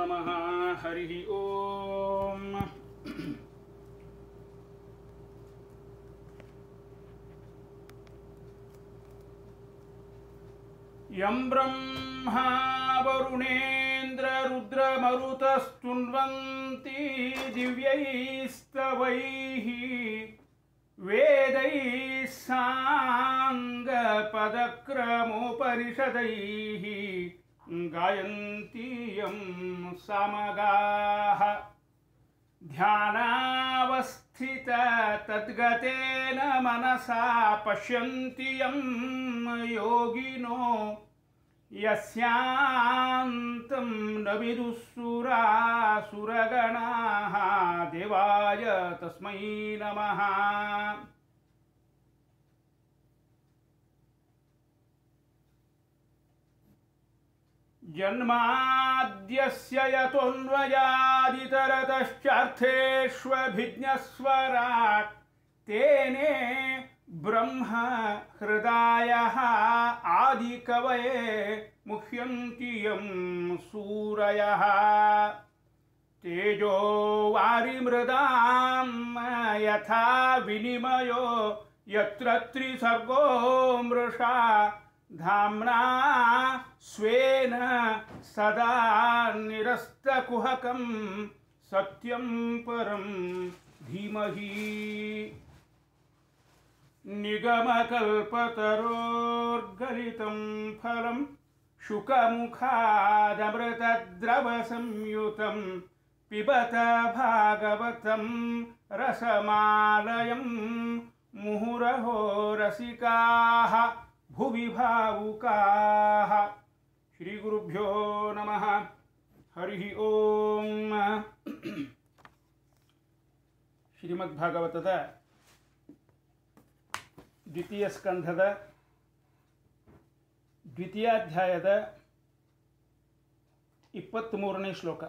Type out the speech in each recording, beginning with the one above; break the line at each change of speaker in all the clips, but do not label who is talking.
ನಮಃ ಹರಿ ಓಂ ಯಂ ಬ್ರಹ್ಮಾ ವರುಣೇಂದ್ರರುದ್ರಮರುತಸ್ತುನ್ವಂತಿ ದಿವ್ಯೈಸ್ತವೈः वेदैः साङ्गपदक्रमोपनिषदैः गायन्ति यं सामगाः ध्यानावस्थित तद्गतेन मनसा पश्यन्ति यं योगिनो यस्यान्तं न विदुःसुरासुरगणाः देवाय तस्मै नमः जन्माद्यस्य यतोऽन्वयादितरतश्चार्थेष्वभिज्ञस्वराट् तेने ब्रह्म हृदायः आदिकवये मुह्यन्ति यं सूरयः तेजो वारिमृदां यथा विनिमयो यत्र त्रिसर्गो मृषा धाम्ना स्वेन सदा निरस्तकुहकं सत्यं परं धीमहि निगमकल्पतरोर्गलितं फलं शुकमुखादमृतद्रवसंयुतं पिबत भागवतं रसमालयं मुहुरहो रसिकाः भुवि भावुकाः श्रीगुरुभ्यो नमः हरिः ಓಂ ಶ್ರೀಮದ್ಭಾಗವತದ ದ್ವಿತೀಯ ಸ್ಕಂಧದ ದ್ವಿತೀಯಾಧ್ಯಾಯದ ಇಪ್ಪತ್ತ್ಮೂರನೇ ಶ್ಲೋಕ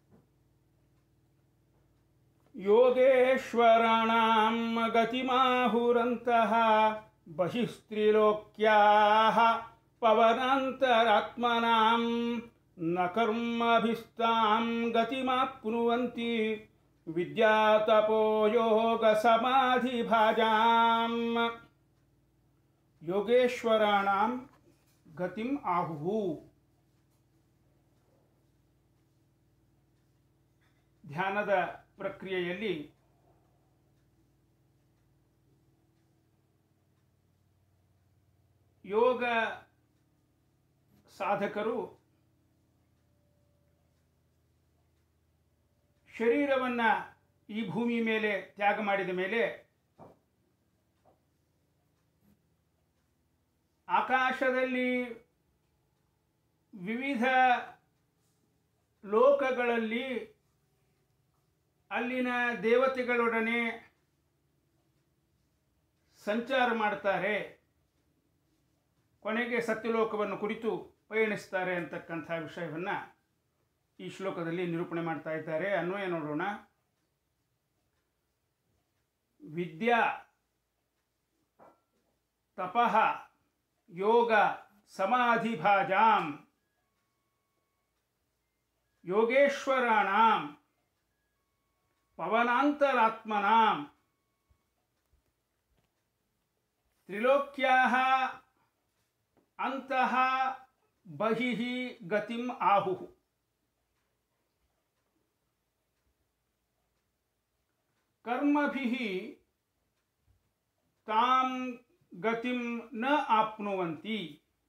ಯೋಗೇಶ್ವರಾಣಾಂ ಗತಿಮಾಹುರಂತಹ ಬಹಿಸ್ತ್ರಿಲೋಕ್ಯಾः ಪವನಾಂತರಾತ್ಮನಾಂ ನ ಕರ್ಮಭಿಸ್ತಾಂ ಗತಿಮಾಪ್ನುವಂತಿ ವಿದ್ಯಾತಪೋಯೋಗಸಮಾಧಿಭಾಜಾಂ ಯೋಗೇಶ್ವರಾಣಾಂ ಗತಿಂ ಆಹುಹು ಧ್ಯಾನದ ಪ್ರಕ್ರಿಯೆಯಲ್ಲಿ ಯೋಗ ಸಾಧಕರು ಶರೀರವನ್ನು ಈ ಭೂಮಿ ಮೇಲೆ ತ್ಯಾಗ ಮಾಡಿದ ಮೇಲೆ ಆಕಾಶದಲ್ಲಿ ವಿವಿಧ ಲೋಕಗಳಲ್ಲಿ ಅಲ್ಲಿನ ದೇವತೆಗಳೊಡನೆ ಸಂಚಾರ ಮಾಡ್ತಾರೆ ಕೊನೆಗೆ ಸತ್ಯಲೋಕವನ್ನು ಕುರಿತು ಪಯಣಿಸ್ತಾರೆ ಅಂತಕ್ಕಂಥ ವಿಷಯವನ್ನು ಈ ಶ್ಲೋಕದಲ್ಲಿ ನಿರೂಪಣೆ ಮಾಡ್ತಾ ಇದ್ದಾರೆ ಅನ್ವಯ ನೋಡೋಣ ವಿದ್ಯಾ ತಪಃ ಯೋಗ ಸಮಾಧಿಭಾಜಾಂ ಯೋಗೇಶ್ವರಾಣಾಂ ಪವನಾಂತರಾತ್ಮನಾಂ ತ್ರಿಲೋಕ್ಯಾಹ ಅಂತಃ ಬಹಿಃ ಗತಿಂ ಆಹುಃ ಕರ್ಮಭಿಃ ತಾಂ ಗತಿಂ ನ ಆಪ್ನುವಂತಿ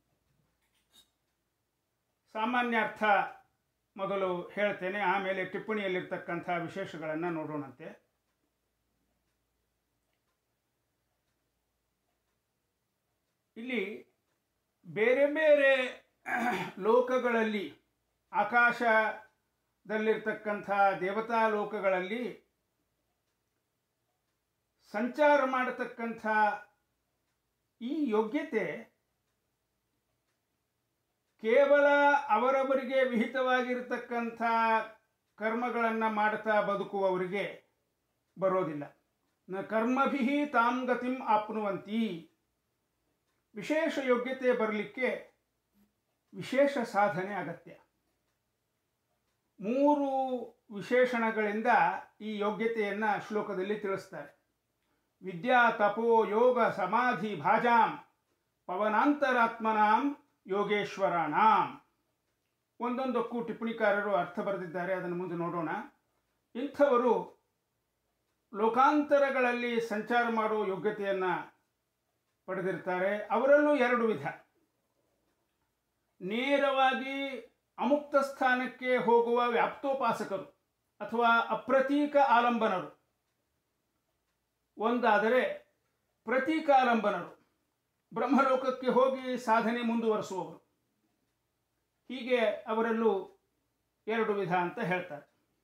ಸಾಮಾನ್ಯ ಅರ್ಥ ಮೊದಲು ಹೇಳ್ತೇನೆ ಆಮೇಲೆ ಟಿಪ್ಪಣಿಯಲ್ಲಿರ್ತಕ್ಕಂಥ ವಿಶೇಷಗಳನ್ನು ನೋಡೋಣಂತೆ ಇಲ್ಲಿ ಬೇರೆ ಬೇರೆ ಲೋಕಗಳಲ್ಲಿ ಆಕಾಶದಲ್ಲಿರ್ತಕ್ಕಂಥ ದೇವತಾ ಲೋಕಗಳಲ್ಲಿ ಸಂಚಾರ ಮಾಡತಕ್ಕಂಥ ಈ ಯೋಗ್ಯತೆ ಕೇವಲ ಅವರವರಿಗೆ ವಿಹಿತವಾಗಿರತಕ್ಕಂಥ ಕರ್ಮಗಳನ್ನು ಮಾಡ್ತಾ ಬದುಕುವವರಿಗೆ ಬರೋದಿಲ್ಲ ನ ಕರ್ಮಭಿ ತಾಂ ಗತಿಂ ಆಪ್ನುವಂತಿ ವಿಶೇಷ ಯೋಗ್ಯತೆ ಬರಲಿಕ್ಕೆ ವಿಶೇಷ ಸಾಧನೆ ಅಗತ್ಯ ಮೂರು ವಿಶೇಷಣಗಳಿಂದ ಈ ಯೋಗ್ಯತೆಯನ್ನು ಶ್ಲೋಕದಲ್ಲಿ ತಿಳಿಸ್ತಾರೆ ವಿದ್ಯಾ ತಪೋ ಯೋಗ ಸಮಾಧಿ ಭಾಜಾಂ ಪವನಾಂತರಾತ್ಮನಾಂ ಯೋಗೇಶ್ವರಾಣಾಂ ಒಂದೊಂದಕ್ಕೂ ಟಿಪ್ಪಣಿಕಾರರು ಅರ್ಥ ಬರೆದಿದ್ದಾರೆ ಅದನ್ನು ಮುಂದೆ ನೋಡೋಣ ಇಂಥವರು ಲೋಕಾಂತರಗಳಲ್ಲಿ ಸಂಚಾರ ಮಾಡುವ ಯೋಗ್ಯತೆಯನ್ನು ಪಡೆದಿರ್ತಾರೆ ಅವರಲ್ಲೂ ಎರಡು ವಿಧ ನೇರವಾಗಿ ಅಮುಕ್ತ ಸ್ಥಾನಕ್ಕೆ ಹೋಗುವ ವ್ಯಾಪ್ತೋಪಾಸಕರು ಅಥವಾ ಅಪ್ರತೀಕ ಆಲಂಬನರು ಒಂದಾದರೆ ಪ್ರತೀಕಾಲಂಬನರು ಬ್ರಹ್ಮಲೋಕಕ್ಕೆ ಹೋಗಿ ಸಾಧನೆ ಮುಂದುವರಿಸುವವರು ಹೀಗೆ ಅವರಲ್ಲೂ ಎರಡು ವಿಧ ಅಂತ ಹೇಳ್ತಾರೆ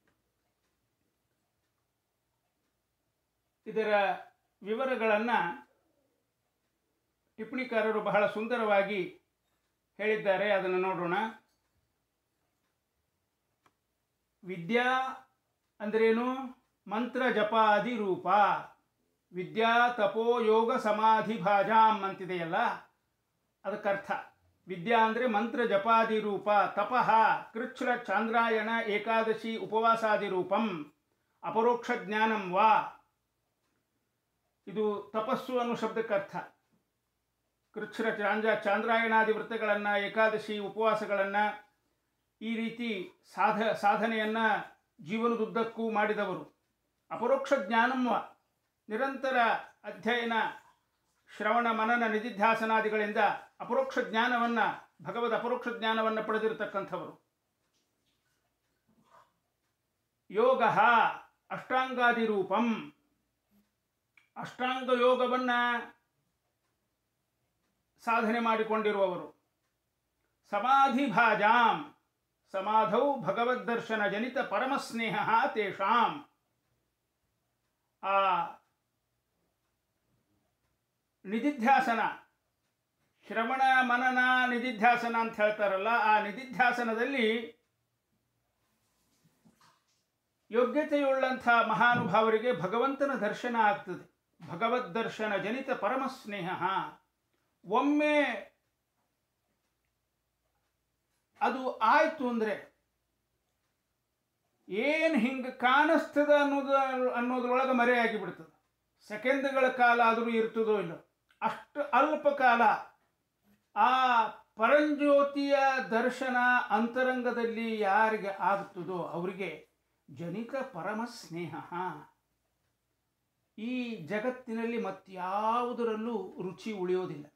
ಇದರ ವಿವರಗಳನ್ನು ಟಿಪ್ಪಣಿಕಾರರು ಬಹಳ ಸುಂದರವಾಗಿ ಹೇಳಿದ್ದಾರೆ ಅದನ್ನು ನೋಡೋಣ ವಿದ್ಯಾ ಅಂದ್ರೇನು ಮಂತ್ರ ಜಪಾದಿ ರೂಪ ವಿದ್ಯಾ ತಪೋ ಯೋಗ ಸಮಾಧಿ ಭಾಜಾಂ ಅಂತಿದೆಯಲ್ಲ ಅದಕ್ಕರ್ಥ ವಿದ್ಯಾ ಅಂದರೆ ಮಂತ್ರ ಜಪಾದಿ ರೂಪ ತಪಃ ಕೃಚ್ಛ್ರ ಚಾಂದ್ರಾಯಣ ಏಕಾದಶಿ ಉಪವಾಸಾದಿ ರೂಪಂ ಅಪರೋಕ್ಷ ಜ್ಞಾನಂ ವಾ ಇದು ತಪಸ್ಸು ಅನ್ನೋ ಶಬ್ದಕ್ಕರ್ಥ ಕೃಚ್ಛ್ರ ಚಾಂದ್ರ ಚಾಂದ್ರಾಯಣಾದಿ ವೃತ್ತಗಳನ್ನು ಏಕಾದಶಿ ಉಪವಾಸಗಳನ್ನು ಈ ರೀತಿ ಸಾಧ ಸಾಧನೆಯನ್ನು ಜೀವನದುದ್ದಕ್ಕೂ ಮಾಡಿದವರು ಅಪರೋಕ್ಷ ಜ್ಞಾನಂವ ನಿರಂತರ ಅಧ್ಯಯನ ಶ್ರವಣ ಮನನ ನಿಧಿಧ್ಯಾಸನಾದಿಗಳಿಂದ ಅಪರೋಕ್ಷ ಜ್ಞಾನವನ್ನು ಭಗವದ್ ಅಪರೋಕ್ಷ ಜ್ಞಾನವನ್ನು ಪಡೆದಿರತಕ್ಕಂಥವರು ಯೋಗ ಅಷ್ಟಾಂಗಾದಿ ರೂಪಂ ಅಷ್ಟಾಂಗ ಯೋಗವನ್ನು ಸಾಧನೆ ಮಾಡಿಕೊಂಡಿರುವವರು ಸಮಾಧಿ ಭಾಜಾಂ ಸಮಾಧೌ ಭಗವದ್ದರ್ಶನ ಜನಿತ ಪರಮಸ್ನೇಹ ತೇಷಾಂ ಆ ನಿಧಿಧ್ಯಾಸನ ಶ್ರವಣ ಮನನ ನಿಧಿಧ್ಯಾಸನ ಅಂತ ಹೇಳ್ತಾರಲ್ಲ ಆ ನಿಧಿಧ್ಯಾಸನದಲ್ಲಿ ಯೋಗ್ಯತೆಯುಳ್ಳಂಥ ಮಹಾನುಭಾವರಿಗೆ ಭಗವಂತನ ದರ್ಶನ ಆಗ್ತದೆ ಭಗವದ್ ದರ್ಶನ ಜನಿತ ಪರಮಸ್ನೇಹ ಒಮ್ಮೆ ಅದು ಆಯ್ತು ಅಂದರೆ ಏನು ಹಿಂಗೆ ಕಾಣಿಸ್ತದ ಅನ್ನೋದು ಅನ್ನೋದ್ರೊಳಗೆ ಮರೆಯಾಗಿ ಬಿಡ್ತದೆ ಸೆಕೆಂಡ್ಗಳ ಕಾಲ ಆದರೂ ಇರ್ತದೋ ಇಲ್ಲೋ ಅಷ್ಟು ಅಲ್ಪ ಕಾಲ ಆ ಪರಂಜ್ಯೋತಿಯ ದರ್ಶನ ಅಂತರಂಗದಲ್ಲಿ ಯಾರಿಗೆ ಆಗ್ತದೋ ಅವರಿಗೆ ಜನಿತ ಪರಮ ಸ್ನೇಹ ಈ ಜಗತ್ತಿನಲ್ಲಿ ಮತ್ಯಾವುದರಲ್ಲೂ ರುಚಿ ಉಳಿಯೋದಿಲ್ಲ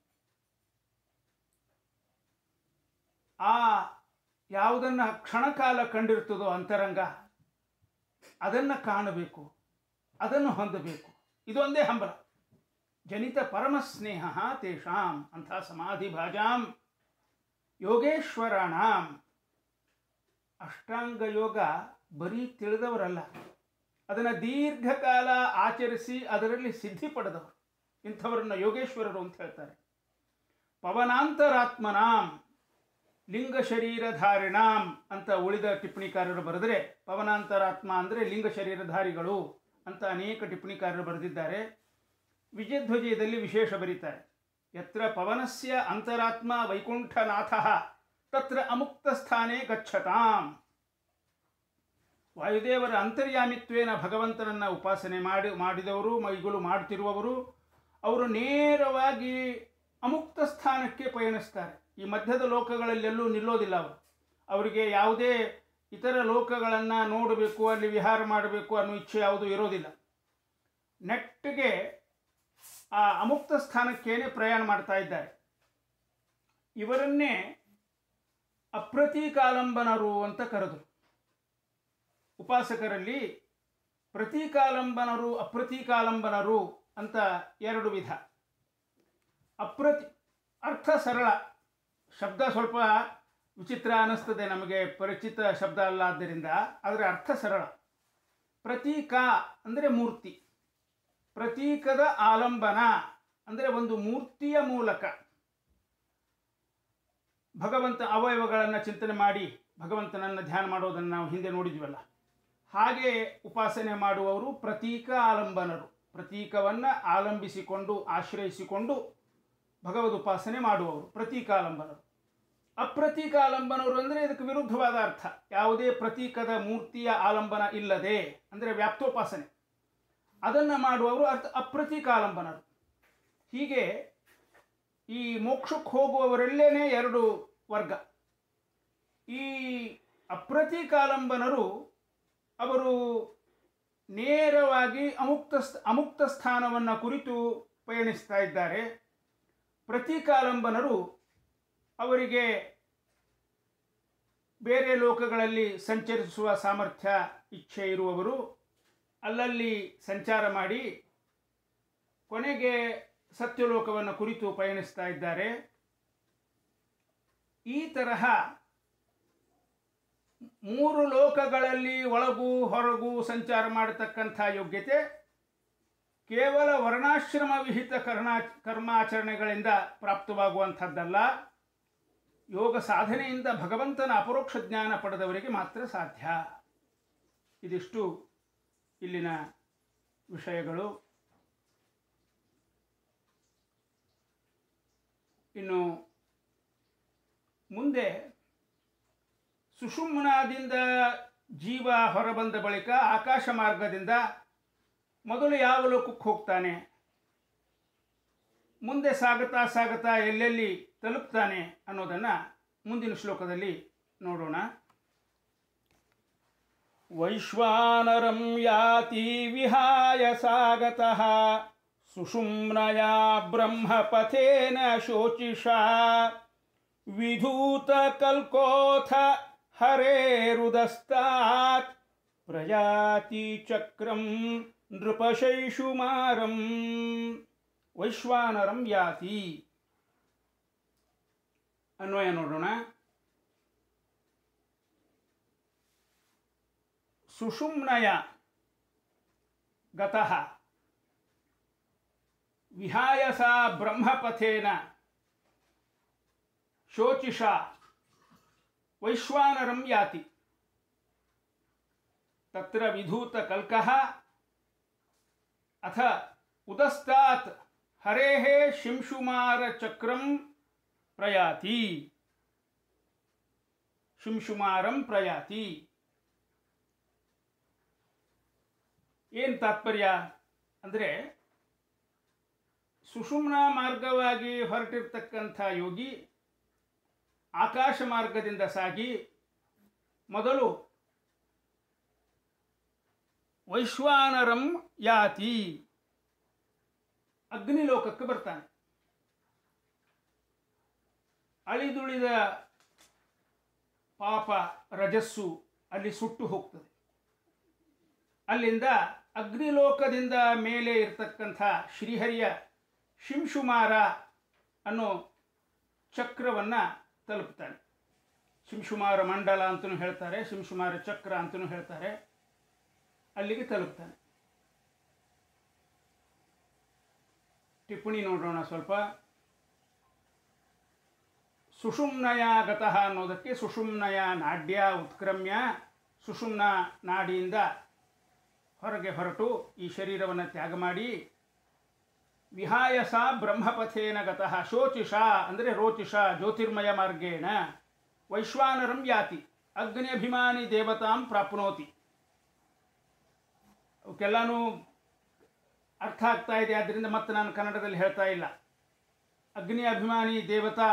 ಆ ಯಾವುದನ್ನು ಕ್ಷಣಕಾಲ ಕಂಡಿರ್ತದೋ ಅಂತರಂಗ ಅದನ್ನು ಕಾಣಬೇಕು ಅದನ್ನು ಹೊಂದಬೇಕು ಇದೊಂದೇ ಹಂಬಲ ಜನಿತ ಪರಮ ಸ್ನೇಹ ತೇಷಾಂ ಅಂಥ ಸಮಾಧಿ ಭಾಜಾಂ ಯೋಗೇಶ್ವರಾಣಾಂ ಅಷ್ಟಾಂಗ ಯೋಗ ಬರೀ ತಿಳಿದವರಲ್ಲ ಅದನ್ನು ದೀರ್ಘಕಾಲ ಆಚರಿಸಿ ಅದರಲ್ಲಿ ಸಿದ್ಧಿ ಪಡೆದವರು ಇಂಥವರನ್ನು ಯೋಗೇಶ್ವರರು ಅಂತ ಹೇಳ್ತಾರೆ ಪವನಾಂತರಾತ್ಮನಾಂ ಲಿಂಗ ಶರೀರಧಾರಿಣಾಂ ಅಂತ ಉಳಿದ ಟಿಪ್ಪಣಿಕಾರರು ಬರೆದರೆ ಪವನಾಂತರಾತ್ಮ ಅಂದರೆ ಲಿಂಗ ಶರೀರಧಾರಿಗಳು ಅಂತ ಅನೇಕ ಟಿಪ್ಪಣಿಕಾರರು ಬರೆದಿದ್ದಾರೆ ವಿಜಯಧ್ವಜಯದಲ್ಲಿ ವಿಶೇಷ ಬರೀತಾರೆ ಯತ್ರ ಪವನಸ್ಯ ಅಂತರಾತ್ಮ ವೈಕುಂಠನಾಥ ತತ್ರ ಅಮುಕ್ತ ಸ್ಥಾನೇ ಗಚ್ಚತಾಂ ವಾಯುದೇವರ ಅಂತರ್ಯಾಮಿತ್ವೇನ ಭಗವಂತನನ್ನು ಉಪಾಸನೆ ಮಾಡಿ ಮಾಡಿದವರು ಈಗಲೂ ಮಾಡ್ತಿರುವವರು ಅವರು ನೇರವಾಗಿ ಅಮುಕ್ತ ಸ್ಥಾನಕ್ಕೆ ಪಯಣಿಸ್ತಾರೆ ಈ ಮಧ್ಯದ ಲೋಕಗಳಲ್ಲೆಲ್ಲೂ ನಿಲ್ಲೋದಿಲ್ಲ ಅವರು ಅವರಿಗೆ ಯಾವುದೇ ಇತರ ಲೋಕಗಳನ್ನು ನೋಡಬೇಕು ಅಲ್ಲಿ ವಿಹಾರ ಮಾಡಬೇಕು ಅನ್ನೋ ಇಚ್ಛೆ ಯಾವುದೂ ಇರೋದಿಲ್ಲ ನೆಟ್ಟಿಗೆ ಆ ಅಮುಕ್ತ ಸ್ಥಾನಕ್ಕೇನೆ ಪ್ರಯಾಣ ಮಾಡ್ತಾ ಇದ್ದಾರೆ ಇವರನ್ನೇ ಅಪ್ರತೀಕಾಲಂಬನರು ಅಂತ ಕರೆದರು ಉಪಾಸಕರಲ್ಲಿ ಪ್ರತೀಕಾಲಂಬನರು ಅಪ್ರತೀಕಾಲಂಬನರು ಅಂತ ಎರಡು ವಿಧ ಅಪ್ರತಿ ಅರ್ಥ ಸರಳ ಶಬ್ದ ಸ್ವಲ್ಪ ವಿಚಿತ್ರ ಅನ್ನಿಸ್ತದೆ ನಮಗೆ ಪರಿಚಿತ ಶಬ್ದ ಅಲ್ಲ ಆದ್ದರಿಂದ ಆದರೆ ಅರ್ಥ ಸರಳ ಪ್ರತೀಕ ಅಂದರೆ ಮೂರ್ತಿ ಪ್ರತೀಕದ ಆಲಂಬನ ಅಂದರೆ ಒಂದು ಮೂರ್ತಿಯ ಮೂಲಕ ಭಗವಂತ ಅವಯವಗಳನ್ನು ಚಿಂತನೆ ಮಾಡಿ ಭಗವಂತನನ್ನು ಧ್ಯಾನ ಮಾಡೋದನ್ನು ನಾವು ಹಿಂದೆ ನೋಡಿದ್ವಲ್ಲ ಹಾಗೆ ಉಪಾಸನೆ ಮಾಡುವವರು ಪ್ರತೀಕ ಆಲಂಬನರು ಪ್ರತೀಕವನ್ನು ಆಲಂಬಿಸಿಕೊಂಡು ಆಶ್ರಯಿಸಿಕೊಂಡು ಭಗವದ್ ಉಪಾಸನೆ ಮಾಡುವವರು ಪ್ರತೀಕಾಲಂಬನರು ಅಪ್ರತೀಕ ಆಲಂಬನವರು ಅಂದರೆ ಇದಕ್ಕೆ ವಿರುದ್ಧವಾದ ಅರ್ಥ ಯಾವುದೇ ಪ್ರತೀಕದ ಮೂರ್ತಿಯ ಆಲಂಬನ ಇಲ್ಲದೆ ಅಂದರೆ ವ್ಯಾಪ್ತೋಪಾಸನೆ ಅದನ್ನು ಮಾಡುವವರು ಅರ್ಥ ಅಪ್ರತೀಕ ಆಲಂಬನರು ಹೀಗೆ ಈ ಮೋಕ್ಷಕ್ಕೆ ಹೋಗುವವರಲ್ಲೇನೆ ಎರಡು ವರ್ಗ ಈ ಅಪ್ರತೀಕಾಲಂಬನರು ಅವರು ನೇರವಾಗಿ ಅಮುಕ್ತ ಸ್ಥ- ಅಮುಕ್ತ ಸ್ಥಾನವನ್ನು ಕುರಿತು ಪಯಣಿಸ್ತಾ ಇದ್ದಾರೆ ಪ್ರತೀಕಾಲಂಬನರು ಅವರಿಗೆ ಬೇರೆ ಲೋಕಗಳಲ್ಲಿ ಸಂಚರಿಸುವ ಸಾಮರ್ಥ್ಯ ಇಚ್ಛೆ ಇರುವವರು ಅಲ್ಲಲ್ಲಿ ಸಂಚಾರ ಮಾಡಿ ಕೊನೆಗೆ ಸತ್ಯಲೋಕವನ್ನು ಕುರಿತು ಪಯಣಿಸ್ತಾ ಇದ್ದಾರೆ ಈ ತರಹ ಮೂರು ಲೋಕಗಳಲ್ಲಿ ಒಳಗೂ ಹೊರಗೂ ಸಂಚಾರ ಮಾಡತಕ್ಕಂಥ ಯೋಗ್ಯತೆ ಕೇವಲ ವರ್ಣಾಶ್ರಮ ವಿಹಿತ ಕರ್ಣಾ ಕರ್ಮಾಚರಣೆಗಳಿಂದ ಪ್ರಾಪ್ತವಾಗುವಂಥದ್ದಲ್ಲ ಯೋಗ ಸಾಧನೆಯಿಂದ ಭಗವಂತನ ಅಪರೋಕ್ಷ ಜ್ಞಾನ ಪಡೆದವರಿಗೆ ಮಾತ್ರ ಸಾಧ್ಯ ಇದಿಷ್ಟು ಇಲ್ಲಿನ ವಿಷಯಗಳು ಇನ್ನು ಮುಂದೆ ಸುಷುಮ್ನಾದಿಂದ ಜೀವ ಹೊರಬಂದ ಬಳಿಕ ಆಕಾಶ ಮಾರ್ಗದಿಂದ ಮೊದಲು ಯಾವ ಲೋಕಕ್ಕೆ ಹೋಗ್ತಾನೆ ಮುಂದೆ ಸಾಗುತ್ತಾ ಸಾಗುತ್ತಾ ಎಲ್ಲೆಲ್ಲಿ ತಲುಪ್ತಾನೆ ಅನ್ನೋದನ್ನು ಮುಂದಿನ ಶ್ಲೋಕದಲ್ಲಿ ನೋಡೋಣ ವೈಶ್ವಾನರಂ ಯಾತಿ ವಿಹಾಯ ಸಾಗತಃ ಸುಷುಮ್ನಯಾ ಬ್ರಹ್ಮಪಥೇನ ಶೋಚಿಷಾ ವಿಧೂತಕಲ್ಕೋಥ ಹರೇರುದಸ್ತಾತ್ ಪ್ರಯಾತಿ ಚಕ್ರಂ ನೃಪಶೈಷುಮಾರಂ ವೈಶ್ವಾನರಂ ಯಾತಿ ಅನ್ವಯ ನೋಡೋಣ ಸುಷುಮ್ನಯ ಗತಃ ವಿಹಾಯ ಸಾ ಬ್ರಹ್ಮಪಥೇನ ಶೋಚಿಷಾ ವೈಶ್ವಾನರಂ ಯಾತಿ ತತ್ರ ವಿಧೂತಕಲ್ಕಃ ಅಥ ಉದಸ್ತಾತ್ ಹರೇಃ ಶಿಂಶುಮಾರಚಕ್ರಂ ಪ್ರಯಾತಿ ಶಿಂಶುಮಾರಂ ಪ್ರಯಾತಿ ಏನು ತಾತ್ಪರ್ಯ ಅಂದರೆ ಸುಷುಮ್ನ ಮಾರ್ಗವಾಗಿ ಹೊರಟಿರ್ತಕ್ಕಂಥ ಯೋಗಿ ಆಕಾಶ ಮಾರ್ಗದಿಂದ ಸಾಗಿ ಮೊದಲು ವೈಶ್ವಾನರಂ ಯಾತಿ ಅಗ್ನಿಲೋಕಕ್ಕೆ ಬರ್ತಾನೆ ಅಳಿದುಳಿದ ಪಾಪ ರಜಸ್ಸು ಅಲ್ಲಿ ಸುಟ್ಟು ಹೋಗ್ತದೆ ಅಲ್ಲಿಂದ ಅಗ್ನಿಲೋಕದಿಂದ ಮೇಲೆ ಇರತಕ್ಕಂಥ ಶ್ರೀಹರಿಯ ಶಿಂಶುಮಾರ ಅನ್ನೋ ಚಕ್ರವನ್ನು ತಲುಪ್ತಾನೆ ಶಿಂಶುಮಾರ ಮಂಡಲ ಅಂತಲೂ ಹೇಳ್ತಾರೆ ಶಿಂಶುಮಾರ ಚಕ್ರ ಅಂತಲೂ ಹೇಳ್ತಾರೆ ಅಲ್ಲಿಗೆ ತಲುಪ್ತಾನೆ ಟಿಪ್ಪಣಿ ನೋಡೋಣ ಸ್ವಲ್ಪ ಸುಷುಮ್ನಯ ಗತಃ ಅನ್ನೋದಕ್ಕೆ ಸುಷುಮ್ನಯ ನಾಡ್ಯ ಉತ್ಕ್ರಮ್ಯ ಸುಷುಮ್ನ ನಾಡಿಯಿಂದ ಹೊರಗೆ ಹೊರಟು ಈ ಶರೀರವನ್ನು ತ್ಯಾಗ ಮಾಡಿ ವಿಹಾಯಸ ಬ್ರಹ್ಮಪಥೇನ ಗತಃ ಶೋಚಿಷ ಅಂದರೆ ರೋಚಿಷ ಜ್ಯೋತಿರ್ಮಯ ಮಾರ್ಗೇಣ ವೈಶ್ವಾನರಂ ಯಾತಿ ಅಗ್ನಿ ಅಭಿಮಾನಿ ದೇವತಾಂ ಪ್ರಾಪ್ನೋತಿ ಅವಕ್ಕೆಲ್ಲನೂ ಅರ್ಥ ಆಗ್ತಾ ಇದೆ ಆದ್ದರಿಂದ ಮತ್ತೆ ನಾನು ಕನ್ನಡದಲ್ಲಿ ಹೇಳ್ತಾ ಇಲ್ಲ ಅಗ್ನಿ ಅಭಿಮಾನಿ ದೇವತಾ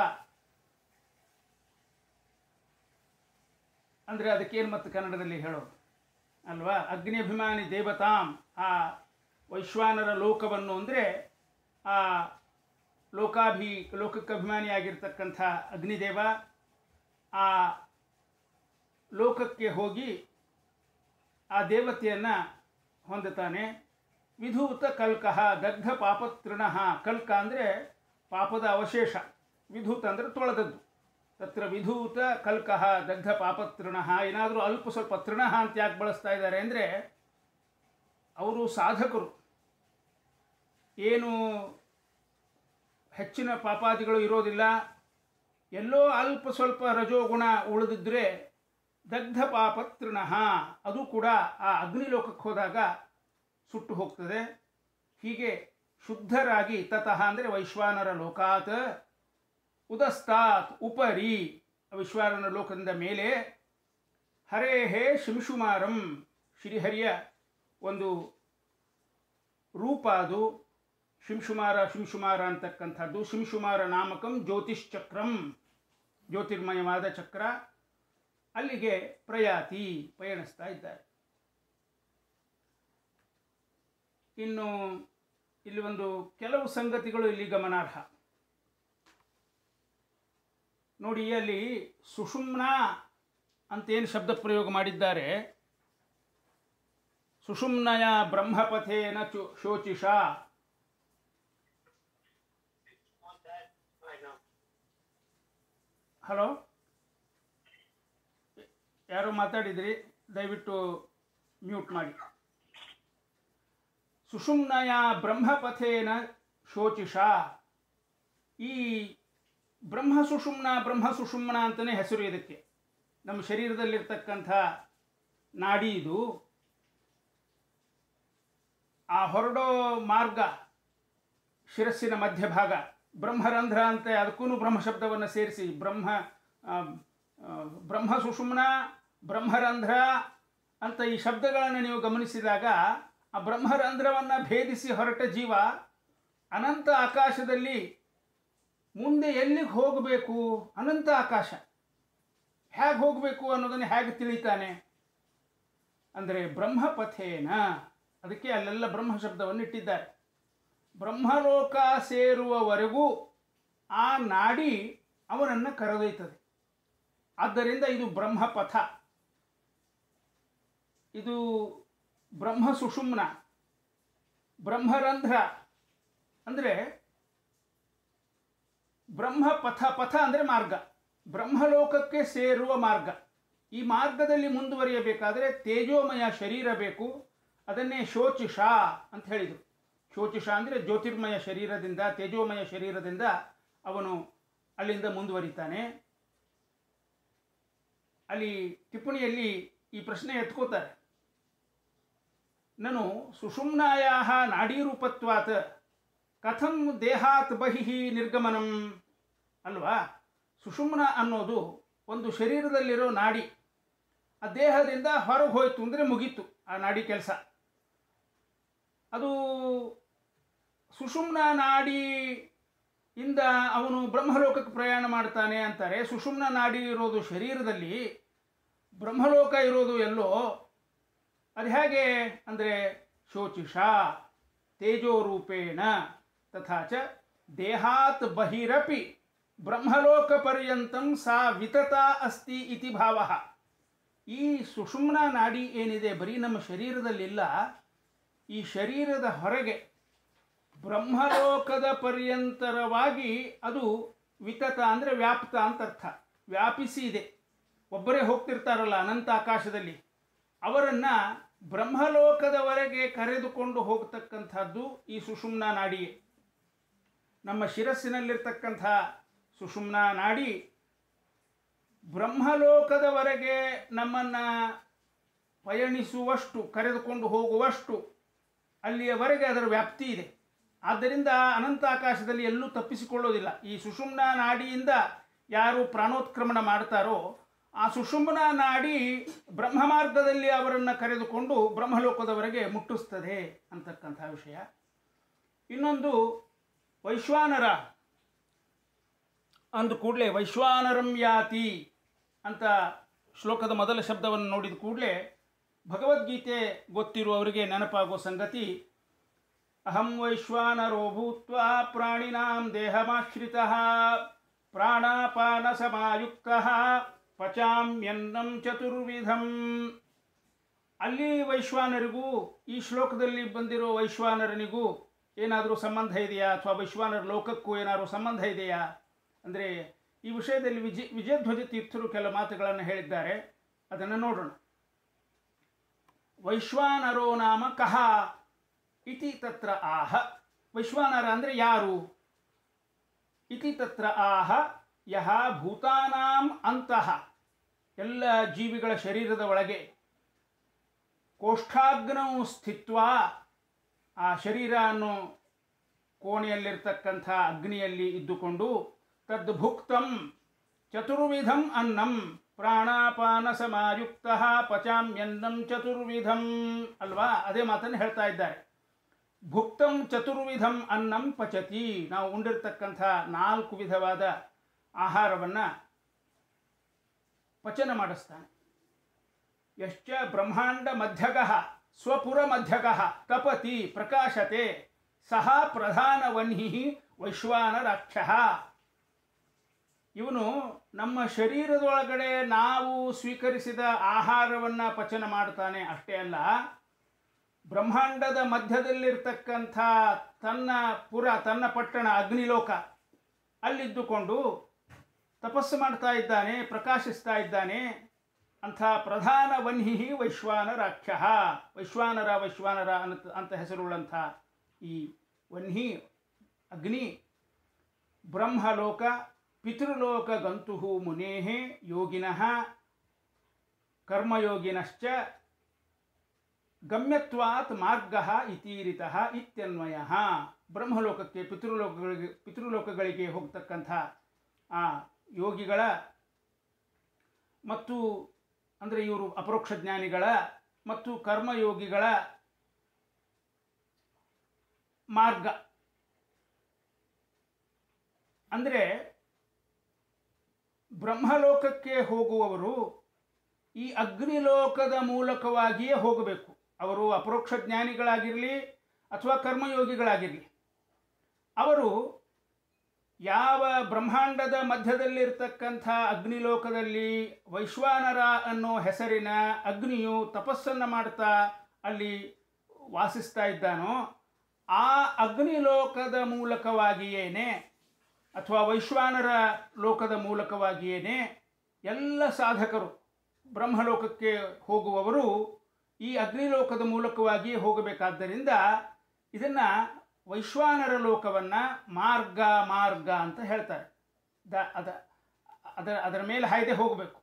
ಅಂದರೆ ಅದಕ್ಕೇನು ಮತ್ತೆ ಕನ್ನಡದಲ್ಲಿ ಹೇಳೋದು ಅಲ್ವಾ ಅಗ್ನಿ ಅಭಿಮಾನಿ ದೇವತಾಂ ಆ ವೈಶ್ವಾನರ ಲೋಕವನ್ನು ಅಂದರೆ ಆ ಲೋಕಾಭಿ ಲೋಕಕ್ಕೆ ಅಭಿಮಾನಿಯಾಗಿರ್ತಕ್ಕಂಥ ಅಗ್ನಿದೇವ ಆ ಲೋಕಕ್ಕೆ ಹೋಗಿ ಆ ದೇವತೆಯನ್ನು ಹೊಂದುತ್ತಾನೆ ವಿಧೂತ ಕಲ್ಕಃ ದಗ್ಧ ಪಾಪತೃಣಃ ಕಲ್ಕ ಅಂದರೆ ಪಾಪದ ಅವಶೇಷ ವಿಧೂತ ಅಂದರೆ ತೊಳೆದದ್ದು ತತ್ರ ವಿಧೂತ ಕಲ್ಕಃ ದಗ್ಧ ಪಾಪತೃಣಃ ಏನಾದರೂ ಅಲ್ಪ ಸ್ವಲ್ಪ ತೃಣಃ ಅಂತ ಯಾಕೆ ಬಳಸ್ತಾ ಇದ್ದಾರೆ ಅಂದರೆ ಅವರು ಸಾಧಕರು ಏನು ಹೆಚ್ಚಿನ ಪಾಪಾದಿಗಳು ಇರೋದಿಲ್ಲ ಎಲ್ಲೋ ಅಲ್ಪ ಸ್ವಲ್ಪ ರಜೋಗುಣ ಉಳಿದಿದ್ದರೆ ದಗ್ಧ ಪಾಪ ತೃಣಃ ಅದು ಕೂಡ ಆ ಅಗ್ನಿಲೋಕಕ್ಕೆ ಹೋದಾಗ ಸುಟ್ಟು ಹೋಗ್ತದೆ ಹೀಗೆ ಶುದ್ಧರಾಗಿ ತತಃ ಅಂದರೆ ವೈಶ್ವಾನರ ಲೋಕಾತ್ ಉದಸ್ತಾತ್ ಉಪರಿ ವಿಶ್ವಾರಣ ಲೋಕದಿಂದ ಮೇಲೆ ಹರೇ ಹೇ ಶಿಂಶುಮಾರಂ ಶ್ರೀಹರಿಯ ಒಂದು ರೂಪ ಅದು ಶಿಂಶುಮಾರ ಶಿಂಶುಮಾರ ಅಂತಕ್ಕಂಥದ್ದು ಶಿಂಶುಮಾರ ನಾಮಕಂ ಜ್ಯೋತಿಶ್ಚಕ್ರಂ ಜ್ಯೋತಿರ್ಮಯವಾದ ಚಕ್ರ ಅಲ್ಲಿಗೆ ಪ್ರಯಾತಿ ಪಯಣಿಸ್ತಾ ಇದ್ದಾರೆ ಇನ್ನು ಇಲ್ಲಿ ಒಂದು ಕೆಲವು ಸಂಗತಿಗಳು ಇಲ್ಲಿ ಗಮನಾರ್ಹ ನೋಡಿ ಅಲ್ಲಿ ಸುಷುಮ್ನ ಅಂತೇನು ಶಬ್ದ ಪ್ರಯೋಗ ಮಾಡಿದ್ದಾರೆ ಸುಷುಮ್ನಯ ಬ್ರಹ್ಮಪಥೇನ ಚು ಶೋಚಿಷ ಹಲೋ ಯಾರೋ ಮಾತಾಡಿದ್ರಿ ದಯವಿಟ್ಟು ಮ್ಯೂಟ್ ಮಾಡಿ ಸುಷುಮ್ನಯ ಬ್ರಹ್ಮಪಥೇನ ಶೋಚಿಷ ಈ ಬ್ರಹ್ಮ ಸುಷುಮ್ನ ಬ್ರಹ್ಮ ಸುಷುಮ್ನ ಅಂತಲೇ ಹೆಸರು ಇದಕ್ಕೆ ನಮ್ಮ ಶರೀರದಲ್ಲಿರ್ತಕ್ಕಂಥ ನಾಡಿ ಇದು ಆ ಹೊರಡೋ ಮಾರ್ಗ ಶಿರಸ್ಸಿನ ಮಧ್ಯಭಾಗ ಬ್ರಹ್ಮರಂಧ್ರ ಅಂತ ಅದಕ್ಕೂ ಬ್ರಹ್ಮ ಶಬ್ದವನ್ನು ಸೇರಿಸಿ ಬ್ರಹ್ಮ ಆ, ಆ, ಬ್ರಹ್ಮ ಸುಷುಮ್ನ ಬ್ರಹ್ಮರಂಧ್ರ ಅಂತ ಈ ಶಬ್ದಗಳನ್ನು ನೀವು ಗಮನಿಸಿದಾಗ ಆ ಬ್ರಹ್ಮರಂಧ್ರವನ್ನು ಭೇದಿಸಿ ಹೊರಟ ಜೀವ ಅನಂತ ಆಕಾಶದಲ್ಲಿ ಮುಂದೆ ಎಲ್ಲಿಗೆ ಹೋಗಬೇಕು ಅನಂತ ಆಕಾಶ ಹೇಗೆ ಹೋಗಬೇಕು ಅನ್ನೋದನ್ನು ಹೇಗೆ ತಿಳಿತಾನೆ ಅಂದರೆ ಬ್ರಹ್ಮಪಥೇನ ಅದಕ್ಕೆ ಅಲ್ಲೆಲ್ಲ ಬ್ರಹ್ಮ ಶಬ್ದವನ್ನು ಇಟ್ಟಿದ್ದಾರೆ ಬ್ರಹ್ಮಲೋಕ ಸೇರುವವರೆಗೂ ಆ ನಾಡಿ ಅವನನ್ನು ಕರೆದೊಯ್ತದೆ ಆದ್ದರಿಂದ ಇದು ಬ್ರಹ್ಮಪಥ ಇದು ಬ್ರಹ್ಮ ಸುಷುಮ್ನ ಬ್ರಹ್ಮರಂಧ್ರ ಅಂದರೆ ಬ್ರಹ್ಮ ಪಥ ಪಥ ಅಂದರೆ ಮಾರ್ಗ ಬ್ರಹ್ಮಲೋಕಕ್ಕೆ ಸೇರುವ ಮಾರ್ಗ ಈ ಮಾರ್ಗದಲ್ಲಿ ಮುಂದುವರಿಯಬೇಕಾದರೆ ತೇಜೋಮಯ ಶರೀರ ಬೇಕು ಅದನ್ನೇ ಶೋಚಿಷ ಅಂತ ಹೇಳಿದರು ಶೋಚಿಷ ಅಂದರೆ ಜ್ಯೋತಿರ್ಮಯ ಶರೀರದಿಂದ ತೇಜೋಮಯ ಶರೀರದಿಂದ ಅವನು ಅಲ್ಲಿಂದ ಮುಂದುವರಿತಾನೆ ಅಲ್ಲಿ ಟಿಪ್ಪಣಿಯಲ್ಲಿ ಈ ಪ್ರಶ್ನೆ ಎತ್ಕೋತಾರೆ ನಾನು ಸುಷುಮ್ನಾಯ ನಾಡೀರೂಪತ್ವಾತ್ ಕಥಂ ದೇಹಾತ್ ಬಹಿಃ ನಿರ್ಗಮನಂ ಅಲ್ವಾ ಸುಷುಮ್ನ ಅನ್ನೋದು ಒಂದು ಶರೀರದಲ್ಲಿರೋ ನಾಡಿ ಆ ದೇಹದಿಂದ ಹೊರಗೆ ಹೋಯ್ತು ಅಂದರೆ ಮುಗೀತು ಆ ನಾಡಿ ಕೆಲಸ ಅದು ಸುಷುಮ್ನ ನಾಡಿ ಇಂದ ಅವನು ಬ್ರಹ್ಮಲೋಕಕ್ಕೆ ಪ್ರಯಾಣ ಮಾಡ್ತಾನೆ ಅಂತಾರೆ ಸುಷುಮ್ನ ನಾಡಿ ಇರೋದು ಶರೀರದಲ್ಲಿ ಬ್ರಹ್ಮಲೋಕ ಇರೋದು ಎಲ್ಲೋ ಅದು ಹೇಗೆ ಅಂದರೆ ಶೋಚಿಷ ತೇಜೋರೂಪೇಣ ತಥಾ ಚ ದೇಹಾತ್ ಬಹಿರಪಿ ಬ್ರಹ್ಮಲೋಕ ಪರ್ಯಂತಂ ಸಾ ವಿತತ ಅಸ್ತಿ ಇತಿ ಭಾವ ಈ ಸುಷುಮ್ನ ನಾಡಿ ಏನಿದೆ ಬರೀ ನಮ್ಮ ಶರೀರದಲ್ಲಿಲ್ಲ ಈ ಶರೀರದ ಹೊರಗೆ ಬ್ರಹ್ಮಲೋಕದ ಪರ್ಯಂತರವಾಗಿ ಅದು ವಿತತ ಅಂದರೆ ವ್ಯಾಪ್ತ ಅಂತ ಅರ್ಥ ವ್ಯಾಪಿಸಿ ಇದೆ ಒಬ್ಬರೇ ಹೋಗ್ತಿರ್ತಾರಲ್ಲ ಅನಂತ ಆಕಾಶದಲ್ಲಿ ಅವರನ್ನು ಬ್ರಹ್ಮಲೋಕದವರೆಗೆ ಕರೆದುಕೊಂಡು ಹೋಗ್ತಕ್ಕಂಥದ್ದು ಈ ಸುಷುಮ್ನ ನಾಡಿಯೇ ನಮ್ಮ ಶಿರಸ್ಸಿನಲ್ಲಿರ್ತಕ್ಕಂಥ ಸುಷುಮ್ನ ನಾಡಿ ಬ್ರಹ್ಮಲೋಕದವರೆಗೆ ನಮ್ಮನ್ನು ಪಯಣಿಸುವಷ್ಟು ಕರೆದುಕೊಂಡು ಹೋಗುವಷ್ಟು ಅಲ್ಲಿಯವರೆಗೆ ಅದರ ವ್ಯಾಪ್ತಿ ಇದೆ ಆದ್ದರಿಂದ ಅನಂತ ಆಕಾಶದಲ್ಲಿ ಎಲ್ಲೂ ತಪ್ಪಿಸಿಕೊಳ್ಳೋದಿಲ್ಲ ಈ ಸುಷುಮ್ನ ನಾಡಿಯಿಂದ ಯಾರು ಪ್ರಾಣೋತ್ಕ್ರಮಣ ಮಾಡ್ತಾರೋ ಆ ಸುಷುಮ್ನ ನಾಡಿ ಬ್ರಹ್ಮ ಮಾರ್ಗದಲ್ಲಿ ಅವರನ್ನು ಕರೆದುಕೊಂಡು ಬ್ರಹ್ಮಲೋಕದವರೆಗೆ ಮುಟ್ಟಿಸ್ತದೆ ಅಂತಕ್ಕಂಥ ವಿಷಯ ಇನ್ನೊಂದು ವೈಶ್ವಾನರ ಅಂದ ಕೂಡಲೇ ವೈಶ್ವಾನರಂ ಯಾತಿ ಅಂತ ಶ್ಲೋಕದ ಮೊದಲ ಶಬ್ದವನ್ನು ನೋಡಿದ ಕೂಡಲೇ ಭಗವದ್ಗೀತೆ ಗೊತ್ತಿರುವವರಿಗೆ ನೆನಪಾಗುವ ಸಂಗತಿ ಅಹಂ ವೈಶ್ವಾನರೋ ಭೂತ್ವ ಪ್ರಾಣಿನಾಂ ದೇಹಮಾಶ್ರಿತ ಪ್ರಾಣಾಪಾನ ಸಮಾಯುಕ್ತ ಪಚಾಮ್ಯನ್ನಂ ಚತುರ್ವಿಧಂ ಅಲ್ಲಿ ವೈಶ್ವಾನರಿಗೂ ಈ ಶ್ಲೋಕದಲ್ಲಿ ಬಂದಿರೋ ವೈಶ್ವಾನರನಿಗೂ ಏನಾದರೂ ಸಂಬಂಧ ಇದೆಯಾ ಅಥವಾ ವೈಶ್ವಾನರ ಲೋಕಕ್ಕೂ ಏನಾದರೂ ಸಂಬಂಧ ಇದೆಯಾ ಅಂದರೆ ಈ ವಿಷಯದಲ್ಲಿ ವಿಜಯ ವಿಜಯಧ್ವಜ ತೀರ್ಥರು ಕೆಲ ಮಾತುಗಳನ್ನು ಹೇಳಿದ್ದಾರೆ ಅದನ್ನು ನೋಡೋಣ ವೈಶ್ವಾನರೋ ನಾಮ ಕಹ ಇತಿ ತತ್ರ ಆಹ ವೈಶ್ವಾನರ ಅಂದರೆ ಯಾರು ಇತಿ ತತ್ರ ಆಹ ಯಹ ಭೂತಾನಾಂ ಅಂತಃ ಎಲ್ಲ ಜೀವಿಗಳ ಶರೀರದ ಒಳಗೆ ಕೋಷ್ಠಾಗ್ನೌ ಸ್ಥಿತ್ವ ಆ ಶರೀರ ಅನ್ನೋ ಕೋಣೆಯಲ್ಲಿರ್ತಕ್ಕಂಥ ಅಗ್ನಿಯಲ್ಲಿ ಇದ್ದುಕೊಂಡು ತದ್ ಭುಕ್ತಂ ಚತುರ್ವಿಧಂ ಅನ್ನಂ ಪ್ರಾಣಾಪಾನ ಸಮಾಯುಕ್ತ ಪಚಾಮ್ಯನ್ನಂ ಚತುರ್ವಿಧಂ ಅಲ್ವಾ ಅದೇ ಮಾತನ್ನು ಹೇಳ್ತಾ ಇದ್ದಾರೆ ಭುಕ್ತಂ ಚತುರ್ವಿಧಂ ಅನ್ನಂ ಪಚತಿ ನಾವು ಉಂಡಿರ್ತಕ್ಕಂಥ ನಾಲ್ಕು ವಿಧವಾದ ಆಹಾರವನ್ನು ಪಚನ ಮಾಡಿಸ್ತಾನೆ ಯಶ್ಚ ಬ್ರಹ್ಮಾಂಡ ಮಧ್ಯಗಃ ಸ್ವಪುರ ಮಧ್ಯಗಃ ತಪತಿ ಪ್ರಕಾಶತೆ ಸಹ ಪ್ರಧಾನವನ್ಹಿ ವೈಶ್ವಾನರಾಕ್ಷ ಇವನು ನಮ್ಮ ಶರೀರದೊಳಗಡೆ ನಾವು ಸ್ವೀಕರಿಸಿದ ಆಹಾರವನ್ನು ಪಚನ ಮಾಡ್ತಾನೆ ಅಷ್ಟೇ ಅಲ್ಲ ಬ್ರಹ್ಮಾಂಡದ ಮಧ್ಯದಲ್ಲಿರ್ತಕ್ಕಂಥ ತನ್ನ ಪುರ ತನ್ನ ಪಟ್ಟಣ ಅಗ್ನಿಲೋಕ ಅಲ್ಲಿದ್ದುಕೊಂಡು ತಪಸ್ಸು ಮಾಡ್ತಾ ಇದ್ದಾನೆ ಪ್ರಕಾಶಿಸ್ತಾ ಇದ್ದಾನೆ ಅಂಥ ಪ್ರಧಾನ ವನ್ಹಿ ವೈಶ್ವಾನರಾಕ್ಷ ವೈಶ್ವಾನರ ವೈಶ್ವಾನರ ಅಂತ ಅಂತ ಹೆಸರುಳ್ಳಂಥ ಈ ವನ್ಹಿ ಅಗ್ನಿ ಬ್ರಹ್ಮಲೋಕ ಪಿತೃಲೋಕ ಗಂತು ಮುನೇ ಯೋಗಿನಃ ಕರ್ಮಯೋಗಿನಶ್ಚ ಗಮ್ಯತ್ವಾತ್ ಮಾರ್ಗ ಇತೀರಿತಃ ಇತ್ಯನ್ವಯ ಬ್ರಹ್ಮಲೋಕಕ್ಕೆ ಪಿತೃಲೋಕಗಳಿಗೆ ಪಿತೃಲೋಕಗಳಿಗೆ ಹೋಗ್ತಕ್ಕಂಥ ಆ ಯೋಗಿಗಳ ಮತ್ತು ಅಂದರೆ ಇವರು ಅಪರೋಕ್ಷ ಜ್ಞಾನಿಗಳ ಮತ್ತು ಕರ್ಮಯೋಗಿಗಳ ಮಾರ್ಗ ಅಂದರೆ ಬ್ರಹ್ಮಲೋಕಕ್ಕೆ ಹೋಗುವವರು ಈ ಅಗ್ನಿಲೋಕದ ಮೂಲಕವಾಗಿಯೇ ಹೋಗಬೇಕು ಅವರು ಅಪರೋಕ್ಷ ಜ್ಞಾನಿಗಳಾಗಿರಲಿ ಅಥವಾ ಕರ್ಮಯೋಗಿಗಳಾಗಿರಲಿ ಅವರು ಯಾವ ಬ್ರಹ್ಮಾಂಡದ ಮಧ್ಯದಲ್ಲಿರ್ತಕ್ಕಂಥ ಅಗ್ನಿಲೋಕದಲ್ಲಿ ವೈಶ್ವಾನರ ಅನ್ನೋ ಹೆಸರಿನ ಅಗ್ನಿಯು ತಪಸ್ಸನ್ನು ಮಾಡ್ತಾ ಅಲ್ಲಿ ವಾಸಿಸ್ತಾ ಇದ್ದಾನೋ ಆ ಅಗ್ನಿಲೋಕದ ಮೂಲಕವಾಗಿಯೇನೆ ಅಥವಾ ವೈಶ್ವಾನರ ಲೋಕದ ಮೂಲಕವಾಗಿಯೇನೆ ಎಲ್ಲ ಸಾಧಕರು ಬ್ರಹ್ಮಲೋಕಕ್ಕೆ ಹೋಗುವವರು ಈ ಅಗ್ನಿಲೋಕದ ಮೂಲಕವಾಗಿಯೇ ಹೋಗಬೇಕಾದ್ದರಿಂದ ಇದನ್ನು ವೈಶ್ವಾನರ ಲೋಕವನ್ನು ಮಾರ್ಗ ಮಾರ್ಗ ಅಂತ ಹೇಳ್ತಾರೆ ದ ಅದ ಅದರ ಅದರ ಮೇಲೆ ಹಾಯ್ದೆ ಹೋಗಬೇಕು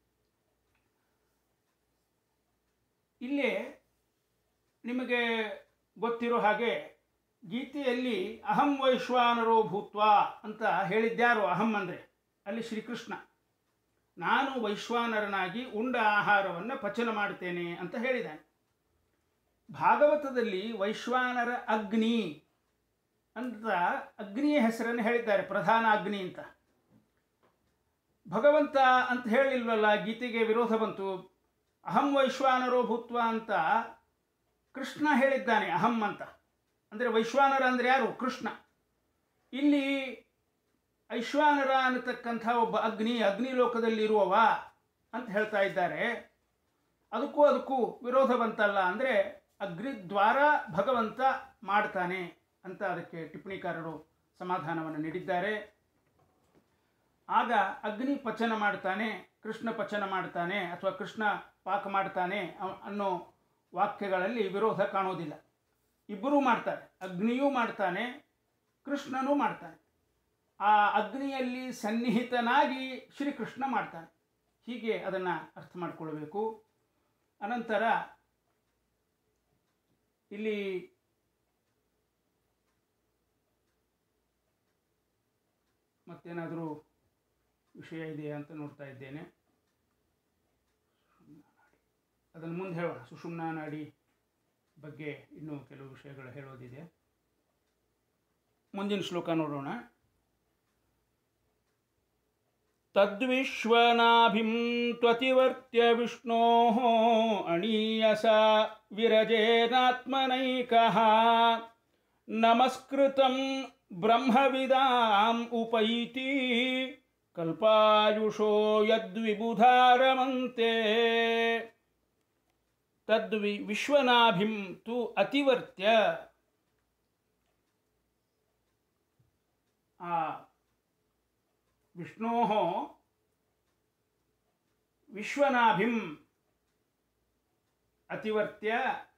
ಇಲ್ಲಿ ನಿಮಗೆ ಗೊತ್ತಿರೋ ಹಾಗೆ ಗೀತೆಯಲ್ಲಿ ಅಹಂ ವೈಶ್ವಾನರೋ ಭೂತ್ವ ಅಂತ ಹೇಳಿದ್ಯಾರು ಅಹಂ ಅಂದರೆ ಅಲ್ಲಿ ಶ್ರೀಕೃಷ್ಣ ನಾನು ವೈಶ್ವಾನರನಾಗಿ ಉಂಡ ಆಹಾರವನ್ನು ಪಚನ ಮಾಡ್ತೇನೆ ಅಂತ ಹೇಳಿದ್ದಾನೆ ಭಾಗವತದಲ್ಲಿ ವೈಶ್ವಾನರ ಅಗ್ನಿ ಅಂತ ಅಗ್ನಿಯ ಹೆಸರನ್ನು ಹೇಳಿದ್ದಾರೆ ಪ್ರಧಾನ ಅಗ್ನಿ ಅಂತ ಭಗವಂತ ಅಂತ ಹೇಳಿಲ್ವಲ್ಲ ಗೀತೆಗೆ ವಿರೋಧ ಬಂತು ಅಹಂ ವೈಶ್ವಾನರೋ ಭೂತ್ವ ಅಂತ ಕೃಷ್ಣ ಹೇಳಿದ್ದಾನೆ ಅಹಂ ಅಂತ ಅಂದರೆ ವೈಶ್ವಾನರ ಅಂದರೆ ಯಾರು ಕೃಷ್ಣ ಇಲ್ಲಿ ಐಶ್ವಾನರ ಅನ್ನತಕ್ಕಂಥ ಒಬ್ಬ ಅಗ್ನಿ ಅಗ್ನಿಲೋಕದಲ್ಲಿರುವವ ಅಂತ ಹೇಳ್ತಾ ಇದ್ದಾರೆ ಅದಕ್ಕೂ ಅದಕ್ಕೂ ವಿರೋಧ ಬಂತಲ್ಲ ಅಂದರೆ ಅಗ್ನಿದ್ವಾರ ಭಗವಂತ ಮಾಡ್ತಾನೆ ಅಂತ ಅದಕ್ಕೆ ಟಿಪ್ಪಣಿಕಾರರು ಸಮಾಧಾನವನ್ನು ನೀಡಿದ್ದಾರೆ ಆಗ ಅಗ್ನಿ ಪಚನ ಮಾಡ್ತಾನೆ ಕೃಷ್ಣ ಪಚನ ಮಾಡ್ತಾನೆ ಅಥವಾ ಕೃಷ್ಣ ಪಾಕ ಮಾಡ್ತಾನೆ ಅ- ಅನ್ನೋ ವಾಕ್ಯಗಳಲ್ಲಿ ವಿರೋಧ ಕಾಣೋದಿಲ್ಲ ಇಬ್ಬರೂ ಮಾಡ್ತಾರೆ ಅಗ್ನಿಯೂ ಮಾಡ್ತಾನೆ ಕೃಷ್ಣನೂ ಮಾಡ್ತಾನೆ ಆ ಅಗ್ನಿಯಲ್ಲಿ ಸನ್ನಿಹಿತನಾಗಿ ಶ್ರೀಕೃಷ್ಣ ಮಾಡ್ತಾನೆ ಹೀಗೆ ಅದನ್ನು ಅರ್ಥ ಮಾಡಿಕೊಳ್ಬೇಕು ಅನಂತರ ಇಲ್ಲಿ ಮತ್ತೇನಾದರೂ ವಿಷಯ ಇದೆಯಾ ಅಂತ ನೋಡ್ತಾ ಇದ್ದೇನೆ ಅದನ್ನು ಮುಂದೆ ಹೇಳೋಣ ಸುಷುಮ್ನಾ ನಾಡಿ ಬಗ್ಗೆ ಇನ್ನೂ ಕೆಲವು ವಿಷಯಗಳು ಹೇಳೋದಿದೆ ಮುಂದಿನ ಶ್ಲೋಕ ನೋಡೋಣ ತದ್ವಿಶ್ವನಾಭಿಂ ತ್ವತಿವರ್ತ್ಯ ವಿಷ್ಣೋ ಅಣೀಯಸ ವಿರಜೇನಾತ್ಮನೈಕಃ ನಮಸ್ಕೃತಂ ಬ್ರಹ್ಮವಿದಾಂ ಉಪೈತಿ ಕಲ್ಪಾಯುಷೋ ಯದ್ವಿಬುಧಾರಮಂತೆ ತದ್ವಿ ವಿಶ್ವನಾಭಿಂ ತು ಅತಿವರ್ತ್ಯ ಆ ವಿಷ್ಣೋ ವಿಶ್ವನಾಭಿಂ ಅತಿವರ್ತ್ಯ